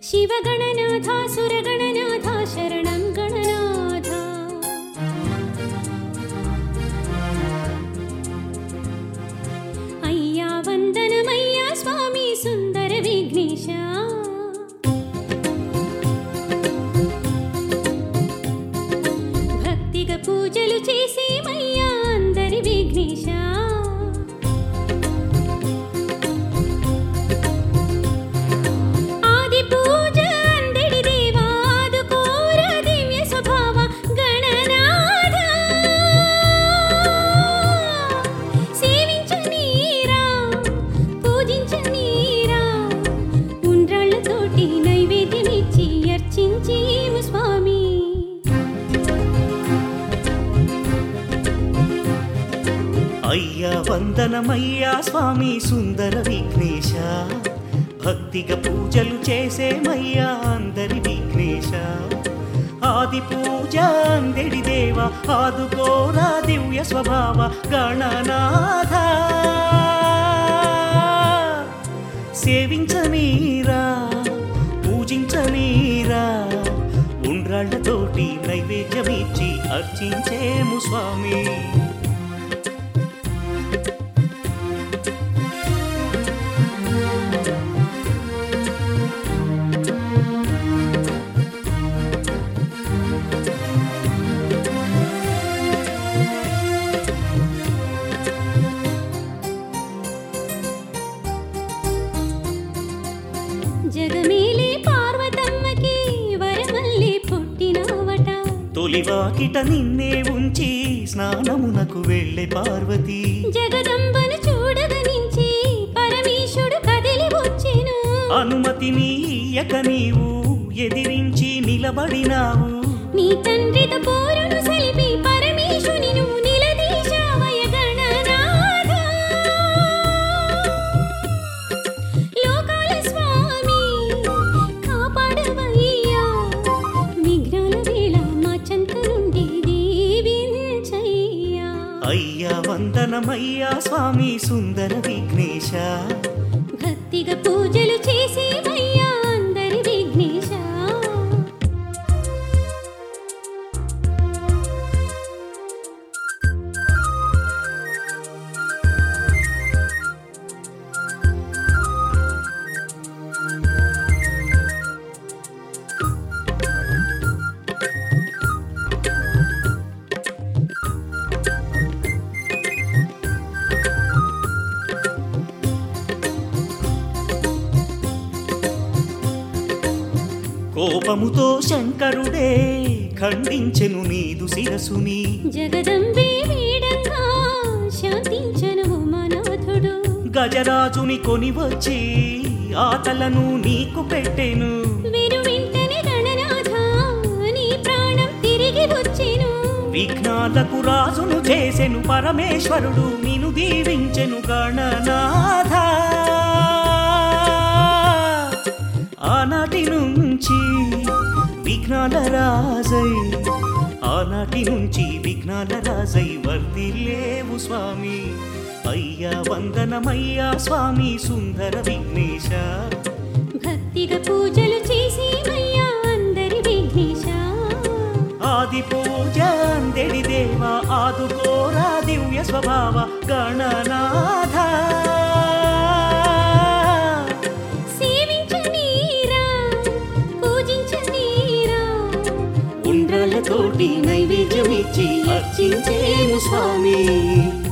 శివగణనాథ సురగణనాథ శరణం గణనాథ అయ్యా వందనమయ్యా స్వామి సుందర విఘ్నేశ భక్తిగా పూజలు చేసేమయ్యా అందరి విఘ్నేశ ఆది పూజ అందడి దేవా ఆదుకోర దివ్య స్వభావ గణనాథ సేవించనీరా పూజించనీరా ఉండ్రాళ్ళతోటి నైవేద్యమిచ్చి అర్చించేము స్వామి అయ్యా వందనమయ్యా స్వామి సుందర విఘ్నేశ భక్తిగా పూజలు చేసేమయ్యా అందరి విఘ్నేశ ఆది పూజ అందడి దేవ ఆదుకోరా దివ్య స్వభావ గణనాథ సేవించనీరా పూజించనీరా ఉండ్రాళ్లతోటి నైవేద్యమిచ్చి అర్చించేము స్వామి జగమేలే పార్వతమ్మకి వరమల్లి పుట్టినవట తొలివాకిట నిన్నే ఉంచి స్నానమునకు వెళ్ళే పార్వతి జగదంబను చూడగనించి పరమేశుడు కదిలి వచ్చెను అనుమతి నీయక నీవు ఎదిరించి నిలబడినావు నీ తండ్రితో పోరును సలిపి పరమేశుని నువ్వు నిలదీశావయ గణనాథ లోకాల స్వామి కాపాడవయ్యా విఘ్నాల వేళ మా చెంత నుండి దీవించయ్యా అయ్యా వందనమయ్యా స్వామి సుందర విఘ్నేశ భక్తిగా పూజలు చేసేవయ్యా అందరి విఘ్నేశ కోపముతో శంకరుడే ఖండించెను నీదు శిరసుని జగదంబే వీడంగా శాంతించను ఉమానాథుడు గజరాజుని కొని వచ్చి ఆతలను నీకు పెట్టెను విను వెంటనే గణనాథ నీ ప్రాణం తిరిగి వచ్చెను విఘ్నాలకు రాజును చేసెను పరమేశ్వరుడు నిను దీవించెను గణనాథ ఆనాటి నుంచి విఘ్నాల రాజై ఆనాటి నుంచి విఘ్నాల రాజై వర్ధిల్లేవు స్వామి అయ్యా వందనమయ్యా స్వామి సుందర విఘ్నేశ భక్తిగా పూజలు చేసేవయ్యా అందరి విఘ్నేశ ఆది పూజ అందెడి దేవ ఆదుకోరా దివ్య స్వభావ గణనాథ సేవించనీరా పూజించనీరా ఉండ్రాళ్ళతోటి నైవేద్యమిచ్చి అర్చించేము స్వామి